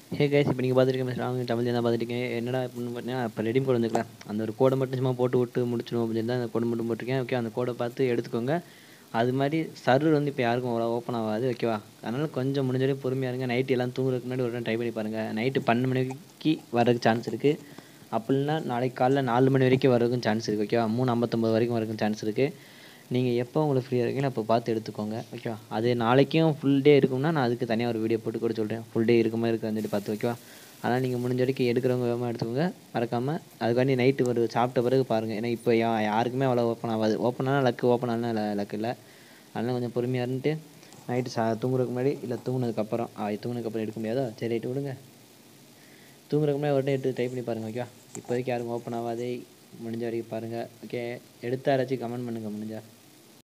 hey guys இப்போ நீங்கள் பார்த்துருக்கீங்க ஸ்ட்ராங் தமிழ் தான் பார்த்துருக்கீங்க என்னடா அப்படின்னு பார்த்தீங்கன்னா இப்போ ரெடிம் கோட் வந்துருக்கலாம் அந்த ஒரு கோடை மட்டும் சும்மா போட்டு விட்டு முடிச்சிடும் அப்படின்னு தான் அந்த கோடை மட்டும் போட்டிருக்கேன் ஓகே அந்த கோடை பார்த்து எடுத்துக்கோங்க அது மாதிரி சர்வர் வந்து இப்போ யாருக்கும் அவ்வளோ ஓப்பன் ஆகாது ஓகேவா அதனால் கொஞ்சம் முடிஞ்ச வரையும் பொறுமையாக இருங்க நைட்டு எல்லாம் தூங்குறதுக்கு முன்னாடி ஒரு டைம் ட்ரை பண்ணி பாருங்கள் நைட்டு பன்னெண்டு மணிக்கு வரதுக்கு சான்ஸ் இருக்குது அப்படின்னா நாளைக்கு காலைல நாலு மணி வரைக்கும் வரதுக்கும் சான்ஸ் இருக்குது ஓகேவா மூணு ஐம்பத்தொம்பது வரைக்கும் வரதுக்கும் சான்ஸ் இருக்குது நீங்கள் எப்போ உங்களுக்கு ஃப்ரீயாக இருக்கீங்களோ அப்போ பார்த்து எடுத்துக்கோங்க ஓகேவா அது நாளைக்கும் ஃபுல் டே இருக்கும்னா நான் அதுக்கு தனியாக ஒரு வீடியோ போட்டு கூட சொல்கிறேன் ஃபுல் டே இருக்குமா இருக்கான்னு சொல்லி பார்த்து ஓகேவா அதனால் நீங்கள் முடிஞ்ச வரைக்கும் எடுக்கிறவங்க வேகமாக எடுத்துக்கோங்க மறக்காமல் அதுக்காண்டி நைட்டு ஒரு சாப்பிட்ட பிறகு பாருங்கள் ஏன்னா இப்போ யா யாருக்குமே அவ்வளோ ஓப்பன் ஆகாது ஓப்பன் ஆனால் லக்கு ஓப்பன் ஆனால் லக்கு இல்லை அதனால் கொஞ்சம் பொறுமையாக இருந்துட்டு நைட்டு சா தூங்குறதுக்கு முன்னாடி இல்லை தூங்குனதுக்கப்புறம் ஆ தூங்குனதுக்கப்புறம் எடுக்க முடியாதோ சரி ரைட்டு விடுங்க தூங்குறதுக்கு முன்னாடி உடனே எடுத்து ட்ரை பண்ணி பாருங்கள் ஓகேவா இப்போதைக்கு யாருக்கும் ஓப்பன் ஆகாது முடிஞ்ச வரைக்கும் பாருங்கள் ஓகே எடுத்தாராச்சும் கமெண்ட் பண்ணுங்கள் முடிஞ்சா